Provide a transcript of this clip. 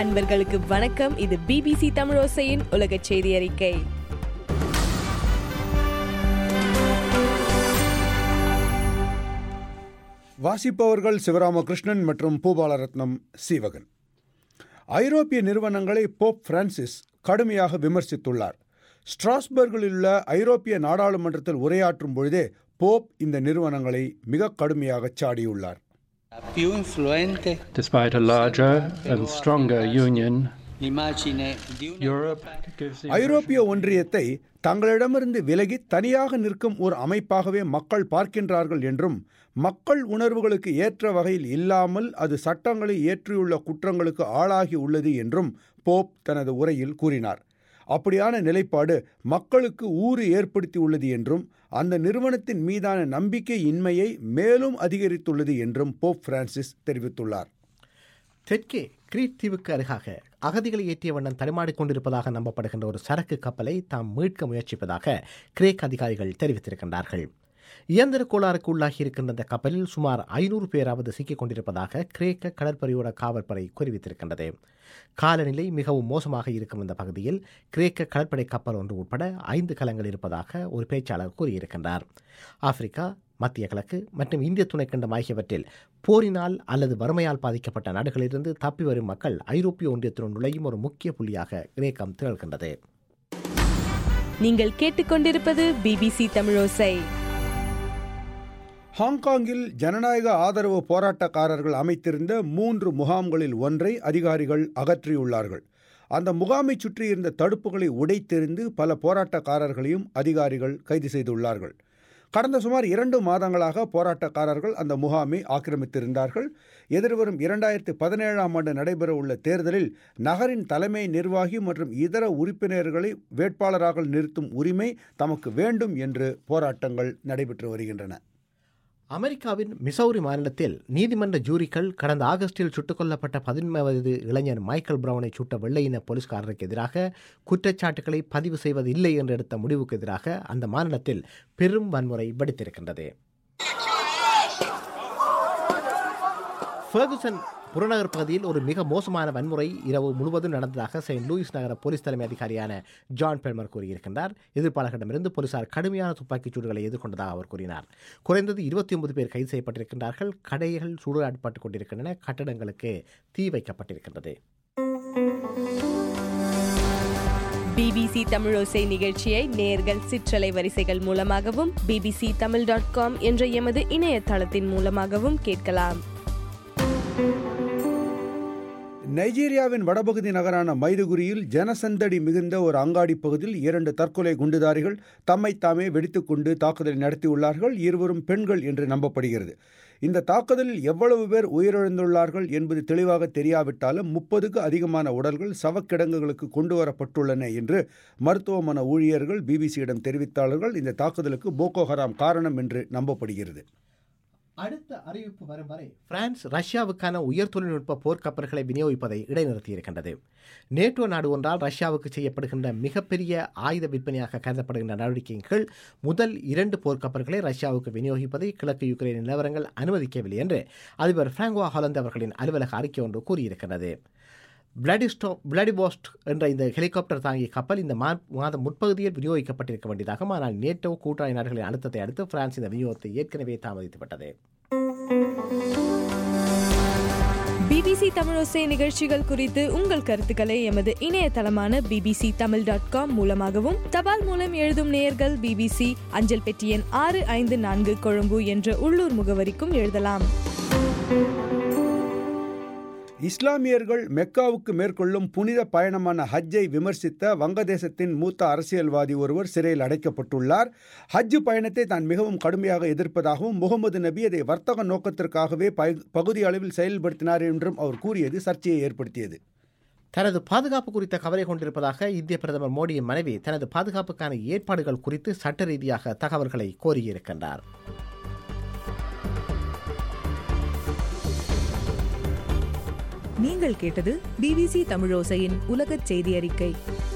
அன்பர்களுக்கு வணக்கம் இது பிபிசி தமிழோசையின் உலக செய்தி அறிக்கை வாசிப்பவர்கள் சிவராமகிருஷ்ணன் மற்றும் பூபாலரத்னம் சீவகன் ஐரோப்பிய நிறுவனங்களை போப் பிரான்சிஸ் கடுமையாக விமர்சித்துள்ளார் ஸ்ட்ராஸ்பர்கில் உள்ள ஐரோப்பிய நாடாளுமன்றத்தில் உரையாற்றும் பொழுதே போப் இந்த நிறுவனங்களை மிக கடுமையாக சாடியுள்ளார் più influente Despite a larger and stronger union, l'immagine di una Europe gives the ஐரோப்பிய ஒன்றியத்தை தங்களிடமிருந்து விலகி தனியாக நிற்கும் ஒரு அமைப்பாகவே மக்கள் பார்க்கின்றார்கள் என்றும் மக்கள் உணர்வுகளுக்கு ஏற்ற வகையில் இல்லாமல் அது சட்டங்களை இயற்றியுள்ள குற்றங்களுக்கு ஆளாகி உள்ளது என்றும் போப் தனது உரையில் கூறினார் அப்படியான நிலைப்பாடு மக்களுக்கு ஊறு ஏற்படுத்தியுள்ளது என்றும் அந்த நிறுவனத்தின் மீதான நம்பிக்கை இன்மையை மேலும் அதிகரித்துள்ளது என்றும் போப் பிரான்சிஸ் தெரிவித்துள்ளார் தெற்கே கிரீட் தீவுக்கு அருகாக அகதிகளை ஏற்றிய வண்ணம் தடுமாடிக் கொண்டிருப்பதாக நம்பப்படுகின்ற ஒரு சரக்கு கப்பலை தாம் மீட்க முயற்சிப்பதாக கிரேக் அதிகாரிகள் தெரிவித்திருக்கின்றார்கள் இயந்திர கோளாறுக்கு உள்ளாகி இருக்கின்ற அந்த கப்பலில் சுமார் ஐநூறு பேராவது சிக்கிக் கொண்டிருப்பதாக கிரேக்க கடற்படையோட காவல்படை தெரிவித்திருக்கின்றது காலநிலை மிகவும் மோசமாக இருக்கும் இந்த பகுதியில் கிரேக்க கடற்படை கப்பல் ஒன்று உட்பட ஐந்து கலங்கள் இருப்பதாக ஒரு பேச்சாளர் கூறியிருக்கின்றார் ஆப்பிரிக்கா மத்திய கிழக்கு மற்றும் இந்திய துணைக்கண்டம் ஆகியவற்றில் போரினால் அல்லது வறுமையால் பாதிக்கப்பட்ட நாடுகளிலிருந்து தப்பி வரும் மக்கள் ஐரோப்பிய ஒன்றியத்தினுள் நுழையும் ஒரு முக்கிய புள்ளியாக கிரேக்கம் திகழ்கின்றது நீங்கள் கேட்டுக்கொண்டிருப்பது பிபிசி தமிழோசை ஹாங்காங்கில் ஜனநாயக ஆதரவு போராட்டக்காரர்கள் அமைத்திருந்த மூன்று முகாம்களில் ஒன்றை அதிகாரிகள் அகற்றியுள்ளார்கள் அந்த முகாமை சுற்றியிருந்த தடுப்புகளை உடைத்தெறிந்து பல போராட்டக்காரர்களையும் அதிகாரிகள் கைது செய்துள்ளார்கள் கடந்த சுமார் இரண்டு மாதங்களாக போராட்டக்காரர்கள் அந்த முகாமை ஆக்கிரமித்திருந்தார்கள் எதிர்வரும் இரண்டாயிரத்து பதினேழாம் ஆண்டு நடைபெறவுள்ள தேர்தலில் நகரின் தலைமை நிர்வாகி மற்றும் இதர உறுப்பினர்களை வேட்பாளராக நிறுத்தும் உரிமை தமக்கு வேண்டும் என்று போராட்டங்கள் நடைபெற்று வருகின்றன அமெரிக்காவின் மிசௌரி மாநிலத்தில் நீதிமன்ற ஜூரிகள் கடந்த ஆகஸ்டில் சுட்டுக் கொல்லப்பட்ட பதினொன்று வயது இளைஞர் மைக்கேல் பிரவுனை சுட்ட வெள்ளையின போலீஸ்காரருக்கு எதிராக குற்றச்சாட்டுகளை பதிவு செய்வதில்லை என்று எடுத்த முடிவுக்கு எதிராக அந்த மாநிலத்தில் பெரும் வன்முறை வெடித்திருக்கின்றது ஃபெர்குசன் புறநகர் பகுதியில் ஒரு மிக மோசமான வன்முறை இரவு முழுவதும் நடந்ததாக செயின்ட் லூயிஸ் நகர போலீஸ் தலைமை அதிகாரியான ஜான் பெல்மர் கூறியிருக்கின்றார் எதிர்ப்பாளர்களிடமிருந்து போலீசார் கடுமையான துப்பாக்கிச் சூடுகளை எதிர்கொண்டதாக அவர் கூறினார் குறைந்தது இருபத்தி ஒன்பது பேர் கைது செய்யப்பட்டிருக்கின்றார்கள் கடைகள் சூடாடப்பட்டுக் கொண்டிருக்கின்றன கட்டடங்களுக்கு தீ வைக்கப்பட்டிருக்கின்றது பிபிசி தமிழோசை நிகழ்ச்சியை நேர்கள் சிற்றலை வரிசைகள் மூலமாகவும் பிபிசி தமிழ் டாட் காம் என்ற எமது இணையதளத்தின் மூலமாகவும் கேட்கலாம் நைஜீரியாவின் வடபகுதி நகரான மைதுகுரியில் ஜனசந்தடி மிகுந்த ஒரு அங்காடி பகுதியில் இரண்டு தற்கொலை குண்டுதாரிகள் தம்மை தாமே வெடித்துக்கொண்டு தாக்குதலை நடத்தியுள்ளார்கள் இருவரும் பெண்கள் என்று நம்பப்படுகிறது இந்த தாக்குதலில் எவ்வளவு பேர் உயிரிழந்துள்ளார்கள் என்பது தெளிவாக தெரியாவிட்டாலும் முப்பதுக்கு அதிகமான உடல்கள் சவக்கிடங்குகளுக்கு கொண்டு வரப்பட்டுள்ளன என்று மருத்துவமன ஊழியர்கள் பிபிசியிடம் தெரிவித்தாளர்கள் இந்த தாக்குதலுக்கு போகோ ஹராம் காரணம் என்று நம்பப்படுகிறது அடுத்த அறிவிப்பு வரும் வரை பிரான்ஸ் ரஷ்யாவுக்கான உயர் தொழில்நுட்ப போர்க்கப்பல்களை விநியோகிப்பதை இடைநிறுத்தியிருக்கின்றது நேட்டோ நாடு ஒன்றால் ரஷ்யாவுக்கு செய்யப்படுகின்ற மிகப்பெரிய ஆயுத விற்பனையாக கருதப்படுகின்ற நடவடிக்கையின் கீழ் முதல் இரண்டு போர்க்கப்பல்களை ரஷ்யாவுக்கு விநியோகிப்பதை கிழக்கு யுக்ரைன் நிலவரங்கள் அனுமதிக்கவில்லை என்று அதிபர் பிராங்கோா ஹாலந்து அவர்களின் அலுவலக அறிக்கை ஒன்று கூறியிருக்கிறது பிளாடிஸ்டோ பிளாடிபோஸ்ட் என்ற இந்த ஹெலிகாப்டர் தாங்கிய கப்பல் இந்த மா மாதம் முற்பகுதியில் விநியோகிக்கப்பட்டிருக்க வேண்டியதாகும் ஆனால் நேட்டோ கூட்டாளி நாடுகளின் அழுத்தத்தை அடுத்து பிரான்ஸ் இந்த விநியோகத்தை ஏற்கனவே தாமதித்துவிட்டது பிபிசி தமிழோசை நிகழ்ச்சிகள் குறித்து உங்கள் கருத்துக்களை எமது இணையதளமான பிபிசி தமிழ் டாட் காம் மூலமாகவும் தபால் மூலம் எழுதும் நேயர்கள் பிபிசி அஞ்சல் பெட்டி எண் ஆறு ஐந்து நான்கு கொழும்பு என்ற உள்ளூர் முகவரிக்கும் எழுதலாம் இஸ்லாமியர்கள் மெக்காவுக்கு மேற்கொள்ளும் புனித பயணமான ஹஜ்ஜை விமர்சித்த வங்கதேசத்தின் மூத்த அரசியல்வாதி ஒருவர் சிறையில் அடைக்கப்பட்டுள்ளார் ஹஜ் பயணத்தை தான் மிகவும் கடுமையாக எதிர்ப்பதாகவும் முகமது நபி அதை வர்த்தக நோக்கத்திற்காகவே பகு- பகுதி அளவில் செயல்படுத்தினார் என்றும் அவர் கூறியது சர்ச்சையை ஏற்படுத்தியது தனது பாதுகாப்பு குறித்த கவலை கொண்டிருப்பதாக இந்திய பிரதமர் மோடியின் மனைவி தனது பாதுகாப்புக்கான ஏற்பாடுகள் குறித்து சட்ட ரீதியாக தகவல்களை கோரியிருக்கின்றார் நீங்கள் கேட்டது பிபிசி தமிழோசையின் உலகச் செய்தி அறிக்கை